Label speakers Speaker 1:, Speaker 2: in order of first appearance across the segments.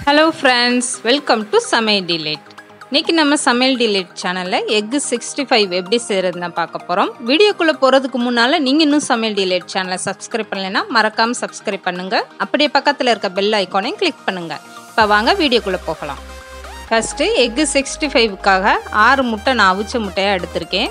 Speaker 1: hello friends welcome to சமையல் delight இன்றைக்கி நம்ம சமையல் டிலேட் சேனலில் எக்கு சிக்ஸ்டி ஃபைவ் எப்படி செய்கிறதுன்னு பார்க்க போகிறோம் வீடியோக்குள்ளே போகிறதுக்கு முன்னால் நீங்கள் இன்னும் சமையல் டிலேட் சேனலை சப்ஸ்கிரைப் பண்ணலைன்னா மறக்காமல் சப்ஸ்கிரைப் பண்ணுங்கள் அப்படியே பக்கத்தில் இருக்க பெல் ஐக்கானையும் கிளிக் பண்ணுங்கள் இப்போ வாங்க வீடியோக்குள்ளே போகலாம் ஃபஸ்ட்டு எக்கு சிக்ஸ்டி ஃபைவுக்காக ஆறு முட்டை நான் அவிச்ச முட்டையாக எடுத்திருக்கேன்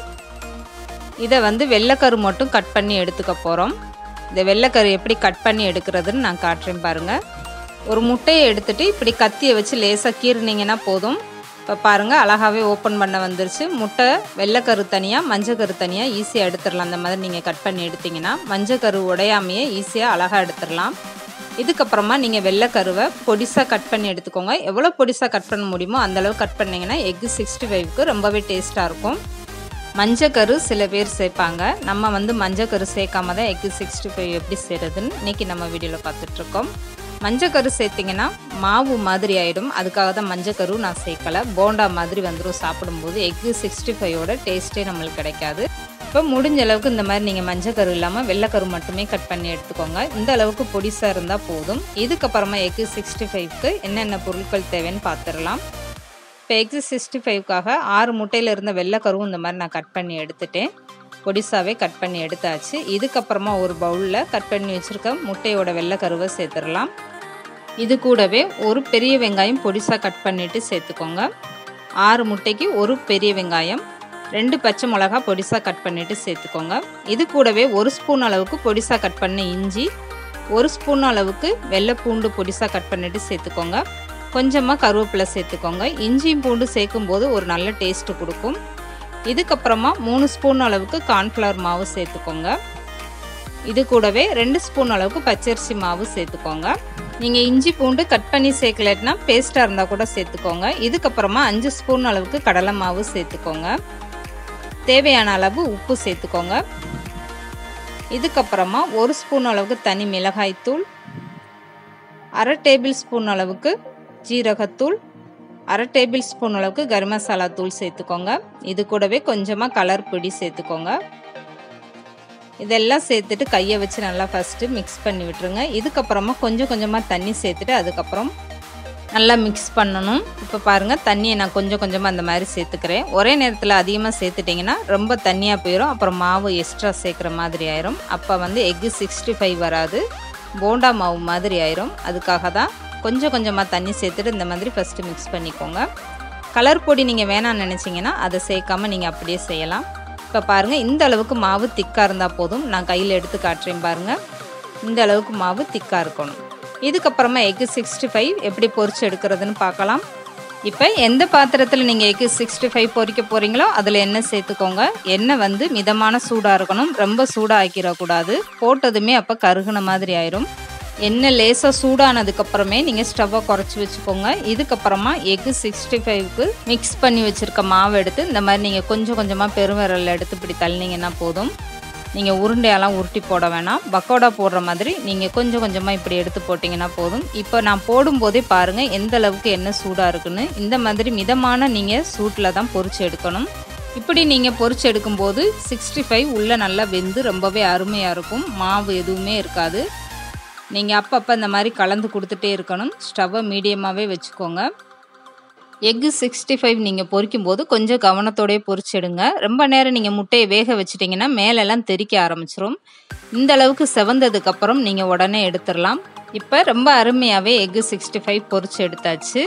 Speaker 1: இதை வந்து வெள்ளைக்கரு மட்டும் கட் பண்ணி எடுத்துக்க போகிறோம் இந்த வெள்ளைக்கரு எப்படி கட் பண்ணி எடுக்கிறதுன்னு நான் காட்டுறேன் பாருங்கள் ஒரு முட்டையை எடுத்துகிட்டு இப்படி கத்தியை வச்சு லேசாக கீறினீங்கன்னா போதும் இப்போ பாருங்கள் அழகாகவே ஓப்பன் பண்ண வந்துருச்சு முட்டை வெள்ளைக்கரு தனியாக மஞ்சக்கரு தனியாக ஈஸியாக எடுத்துடலாம் அந்த மாதிரி நீங்கள் கட் பண்ணி எடுத்திங்கன்னா மஞ்சக்கரு உடையாமையே ஈஸியாக அழகாக எடுத்துடலாம் இதுக்கப்புறமா நீங்கள் வெள்ளைக்கருவை பொடிசாக கட் பண்ணி எடுத்துக்கோங்க எவ்வளோ பொடிசாக கட் பண்ண முடியுமோ அந்தளவு கட் பண்ணிங்கன்னா எக்கு சிக்ஸ்டி ஃபைவ்க்கு ரொம்பவே டேஸ்ட்டாக இருக்கும் மஞ்சக்கரு சில பேர் சேர்ப்பாங்க நம்ம வந்து மஞ்சக்கரு சேர்க்காம தான் எக்கு சிக்ஸ்டி ஃபைவ் எப்படி செய்கிறதுன்னு இன்றைக்கி நம்ம வீடியோவில் பார்த்துட்ருக்கோம் மஞ்சக்கரு சேர்த்திங்கன்னா மாவு மாதிரி ஆகிடும் அதுக்காக தான் மஞ்சக்கரு நான் சேர்க்கலை போண்டா மாதிரி வந்துடும் சாப்பிடும்போது எக்கு சிக்ஸ்டி ஃபைவோட டேஸ்ட்டே நம்மளுக்கு கிடைக்காது இப்போ முடிஞ்ச அளவுக்கு இந்த மாதிரி நீங்கள் மஞ்சக்கரு இல்லாமல் வெள்ளைக்கரு மட்டுமே கட் பண்ணி எடுத்துக்கோங்க இந்த அளவுக்கு பொடிசாக இருந்தால் போதும் இதுக்கப்புறமா எக்கு சிக்ஸ்டி ஃபைவ்க்கு என்னென்ன பொருட்கள் தேவைன்னு பார்த்துடலாம் இப்போ எக்ஸு சிக்ஸ்டி ஃபைவ்க்காக ஆறு முட்டையில் இருந்த வெள்ளைக்கருவும் இந்த மாதிரி நான் கட் பண்ணி எடுத்துட்டேன் பொடிசாவே கட் பண்ணி எடுத்தாச்சு இதுக்கப்புறமா ஒரு பவுலில் கட் பண்ணி வச்சுருக்க முட்டையோட வெள்ளைக்கருவை சேர்த்துடலாம் இது கூடவே ஒரு பெரிய வெங்காயம் பொடிசாக கட் பண்ணிவிட்டு சேர்த்துக்கோங்க ஆறு முட்டைக்கு ஒரு பெரிய வெங்காயம் ரெண்டு பச்சை மிளகா பொடிசாக கட் பண்ணிவிட்டு சேர்த்துக்கோங்க இது கூடவே ஒரு ஸ்பூன் அளவுக்கு பொடிசாக கட் பண்ண இஞ்சி ஒரு ஸ்பூன் அளவுக்கு வெள்ளை பூண்டு பொடிசாக கட் பண்ணிவிட்டு சேர்த்துக்கோங்க கொஞ்சமாக கருவேப்பிலை சேர்த்துக்கோங்க இஞ்சியும் பூண்டு சேர்க்கும் போது ஒரு நல்ல டேஸ்ட்டு கொடுக்கும் இதுக்கப்புறமா மூணு ஸ்பூன் அளவுக்கு கார்ன்ஃப்ளவர் மாவு சேர்த்துக்கோங்க இது கூடவே ரெண்டு ஸ்பூன் அளவுக்கு பச்சரிசி மாவு சேர்த்துக்கோங்க நீங்கள் இஞ்சி பூண்டு கட் பண்ணி சேர்க்கலன்னா பேஸ்ட்டாக இருந்தால் கூட சேர்த்துக்கோங்க இதுக்கப்புறமா அஞ்சு ஸ்பூன் அளவுக்கு கடலை மாவு சேர்த்துக்கோங்க தேவையான அளவு உப்பு சேர்த்துக்கோங்க இதுக்கப்புறமா ஒரு ஸ்பூன் அளவுக்கு தனி மிளகாய்த்தூள் அரை டேபிள் ஸ்பூன் அளவுக்கு ஜீரகத்தூள் அரை டேபிள் ஸ்பூன் அளவுக்கு கரம் மசாலா தூள் சேர்த்துக்கோங்க இது கூடவே கொஞ்சமாக கலர் பொடி சேர்த்துக்கோங்க இதெல்லாம் சேர்த்துட்டு கையை வச்சு நல்லா ஃபஸ்ட்டு மிக்ஸ் பண்ணி விட்டுருங்க இதுக்கப்புறமா கொஞ்சம் கொஞ்சமாக தண்ணி சேர்த்துட்டு அதுக்கப்புறம் நல்லா மிக்ஸ் பண்ணணும் இப்போ பாருங்கள் தண்ணியை நான் கொஞ்சம் கொஞ்சமாக அந்த மாதிரி சேர்த்துக்கிறேன் ஒரே நேரத்தில் அதிகமாக சேர்த்துட்டிங்கன்னா ரொம்ப தண்ணியாக போயிடும் அப்புறம் மாவு எக்ஸ்ட்ரா சேர்க்குற மாதிரி ஆயிரும் அப்போ வந்து எக்கு சிக்ஸ்டி ஃபைவ் வராது போண்டா மாவு மாதிரி ஆயிரும் அதுக்காக தான் கொஞ்சம் கொஞ்சமாக தண்ணி சேர்த்துட்டு இந்த மாதிரி ஃபஸ்ட்டு மிக்ஸ் பண்ணிக்கோங்க கலர் பொடி நீங்கள் வேணாம்னு நினச்சிங்கன்னா அதை சேர்க்காம நீங்கள் அப்படியே செய்யலாம் இப்போ பாருங்கள் இந்த அளவுக்கு மாவு திக்காக இருந்தால் போதும் நான் கையில் எடுத்து காட்டுறேன் பாருங்கள் இந்த அளவுக்கு மாவு திக்காக இருக்கணும் இதுக்கப்புறமா எக்கு சிக்ஸ்டி ஃபைவ் எப்படி பொரிச்சு எடுக்கிறதுன்னு பார்க்கலாம் இப்போ எந்த பாத்திரத்தில் நீங்கள் எக்கு சிக்ஸ்டி ஃபைவ் பொரிக்க போகிறீங்களோ அதில் எண்ணெய் சேர்த்துக்கோங்க எண்ணெய் வந்து மிதமான சூடாக இருக்கணும் ரொம்ப சூடாக ஆக்கிடக்கூடாது போட்டதுமே அப்போ கருகுன மாதிரி ஆயிரும் எண்ணெய் லேசாக சூடானதுக்கப்புறமே நீங்கள் ஸ்டவ்வை குறைச்சி வச்சுக்கோங்க இதுக்கப்புறமா எக்கு சிக்ஸ்டி ஃபைவ்க்கு மிக்ஸ் பண்ணி வச்சுருக்க மாவு எடுத்து இந்த மாதிரி நீங்கள் கொஞ்சம் கொஞ்சமாக பெருவிரலில் எடுத்து இப்படி தள்ளினீங்கன்னா போதும் நீங்கள் உருண்டையெல்லாம் உருட்டி போட வேணாம் பக்கோடா போடுற மாதிரி நீங்கள் கொஞ்சம் கொஞ்சமாக இப்படி எடுத்து போட்டிங்கன்னா போதும் இப்போ நான் போடும்போதே பாருங்கள் எந்த அளவுக்கு எண்ணெய் சூடாக இருக்குன்னு இந்த மாதிரி மிதமான நீங்கள் சூட்டில் தான் பொரிச்சு எடுக்கணும் இப்படி நீங்கள் பொரிச்சு எடுக்கும்போது சிக்ஸ்டி ஃபைவ் உள்ளே நல்லா வெந்து ரொம்பவே அருமையாக இருக்கும் மாவு எதுவுமே இருக்காது நீங்கள் அப்பப்போ இந்த மாதிரி கலந்து கொடுத்துட்டே இருக்கணும் ஸ்டவ்வை மீடியமாகவே வச்சுக்கோங்க எக்கு சிக்ஸ்டி ஃபைவ் நீங்கள் பொரிக்கும் போது கொஞ்சம் கவனத்தோடய பொரிச்சிடுங்க ரொம்ப நேரம் நீங்கள் முட்டையை வேக வச்சிட்டிங்கன்னா மேலெல்லாம் தெறிக்க ஆரம்பிச்சிரும் இந்த அளவுக்கு செவந்ததுக்கப்புறம் நீங்கள் உடனே எடுத்துடலாம் இப்போ ரொம்ப அருமையாகவே எக்கு சிக்ஸ்டி ஃபைவ் பொரிச்சு எடுத்தாச்சு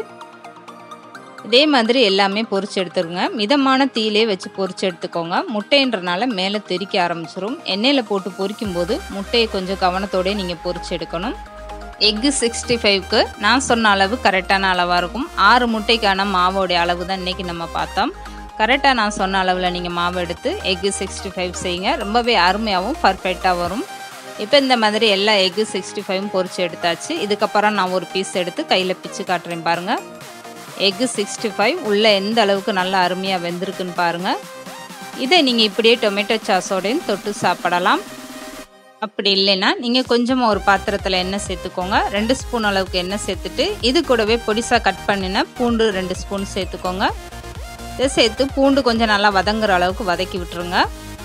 Speaker 1: இதே மாதிரி எல்லாமே பொரிச்சு எடுத்துருங்க மிதமான தீயிலே வச்சு பொரிச்சு எடுத்துக்கோங்க முட்டைன்றனால மேலே தெறிக்க ஆரம்பிச்சிரும் எண்ணெயில் போட்டு பொரிக்கும் போது முட்டையை கொஞ்சம் கவனத்தோடய நீங்கள் பொரிச்சு எடுக்கணும் எக்கு சிக்ஸ்டி ஃபைவ்க்கு நான் சொன்ன அளவு கரெக்டான அளவாக இருக்கும் ஆறு முட்டைக்கான மாவோடைய அளவு தான் இன்றைக்கி நம்ம பார்த்தோம் கரெக்டாக நான் சொன்ன அளவில் நீங்கள் மாவு எடுத்து எக்கு சிக்ஸ்டி ஃபைவ் செய்யுங்க ரொம்பவே அருமையாகவும் பர்ஃபெக்டாக வரும் இப்போ இந்த மாதிரி எல்லா எக்கு சிக்ஸ்டி ஃபைவும் பொரிச்சு எடுத்தாச்சு இதுக்கப்புறம் நான் ஒரு பீஸ் எடுத்து கையில் பிச்சு காட்டுறேன் பாருங்கள் எக்கு சிக்ஸ்டி ஃபைவ் உள்ளே எந்த அளவுக்கு நல்லா அருமையாக வெந்திருக்குன்னு பாருங்கள் இதை நீங்கள் இப்படியே டொமேட்டோ சாஸோடையும் தொட்டு சாப்பிடலாம் அப்படி இல்லைன்னா நீங்கள் கொஞ்சமாக ஒரு பாத்திரத்தில் எண்ணெய் சேர்த்துக்கோங்க ரெண்டு ஸ்பூன் அளவுக்கு எண்ணெய் சேர்த்துட்டு இது கூடவே பொடிசாக கட் பண்ணின பூண்டு ரெண்டு ஸ்பூன் சேர்த்துக்கோங்க இதை சேர்த்து பூண்டு கொஞ்சம் நல்லா வதங்குற அளவுக்கு வதக்கி விட்டுருங்க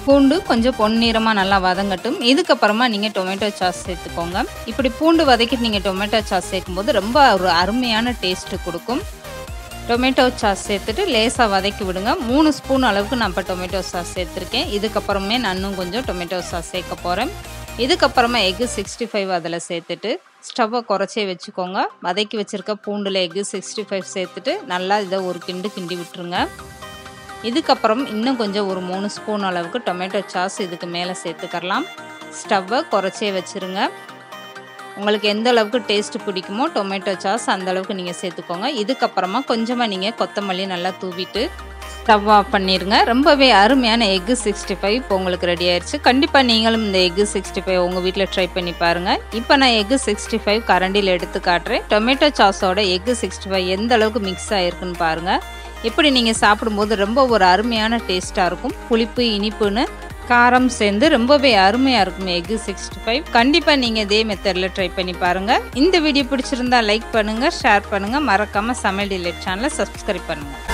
Speaker 1: பூண்டு கொஞ்சம் பொன்னிறமாக நல்லா வதங்கட்டும் இதுக்கப்புறமா நீங்கள் டொமேட்டோ சாஸ் சேர்த்துக்கோங்க இப்படி பூண்டு வதக்கிட்டு நீங்கள் டொமேட்டோ சாஸ் சேர்க்கும்போது ரொம்ப ஒரு அருமையான டேஸ்ட்டு கொடுக்கும் டொமேட்டோ சாஸ் சேர்த்துட்டு லேசாக வதக்கி விடுங்க மூணு ஸ்பூன் அளவுக்கு நான் இப்போ டொமேட்டோ சாஸ் சேர்த்துருக்கேன் இதுக்கப்புறமே நான் இன்னும் கொஞ்சம் டொமேட்டோ சாஸ் சேர்க்க போகிறேன் இதுக்கப்புறமா எக்கு சிக்ஸ்டி ஃபைவ் அதில் சேர்த்துட்டு ஸ்டவ்வை குறைச்சே வச்சுக்கோங்க வதக்கி வச்சுருக்க பூண்டில் எக்கு சிக்ஸ்டி ஃபைவ் சேர்த்துட்டு நல்லா இதை ஒரு கிண்டு கிண்டி விட்டுருங்க இதுக்கப்புறம் இன்னும் கொஞ்சம் ஒரு மூணு ஸ்பூன் அளவுக்கு டொமேட்டோ சாஸ் இதுக்கு மேலே சேர்த்துக்கரலாம் ஸ்டவ்வை குறைச்சே வச்சுருங்க உங்களுக்கு எந்த அளவுக்கு டேஸ்ட் பிடிக்குமோ டொமேட்டோ சாஸ் அந்த அளவுக்கு நீங்கள் சேர்த்துக்கோங்க இதுக்கப்புறமா கொஞ்சமாக நீங்கள் கொத்தமல்லி நல்லா தூவிட்டு ஸ்டவ் ஆஃப் பண்ணிடுங்க ரொம்பவே அருமையான எக்கு சிக்ஸ்டி ஃபைவ் இப்போ உங்களுக்கு ரெடி ஆயிடுச்சு கண்டிப்பாக நீங்களும் இந்த எக்கு சிக்ஸ்டி ஃபைவ் உங்கள் வீட்டில் ட்ரை பண்ணி பாருங்கள் இப்போ நான் எக்கு சிக்ஸ்டி ஃபைவ் கரண்டியில் எடுத்து காட்டுறேன் டொமேட்டோ சாஸோட எக்கு சிக்ஸ்டி ஃபைவ் எந்த அளவுக்கு மிக்ஸ் ஆகிருக்குன்னு பாருங்கள் எப்படி நீங்கள் சாப்பிடும்போது ரொம்ப ஒரு அருமையான டேஸ்ட்டாக இருக்கும் புளிப்பு இனிப்புன்னு காரம் சேர்ந்து ரொம்பவே அருமையாக இருக்கும் எக்கு சிக்ஸ்டி ஃபைவ் கண்டிப்பாக நீங்கள் இதே மெத்தடில் ட்ரை பண்ணி பாருங்கள் இந்த வீடியோ பிடிச்சிருந்தா லைக் பண்ணுங்கள் ஷேர் பண்ணுங்கள் மறக்காமல் சமையல் டிலேட் சேனலை சப்ஸ்கிரைப் பண்ணுங்கள்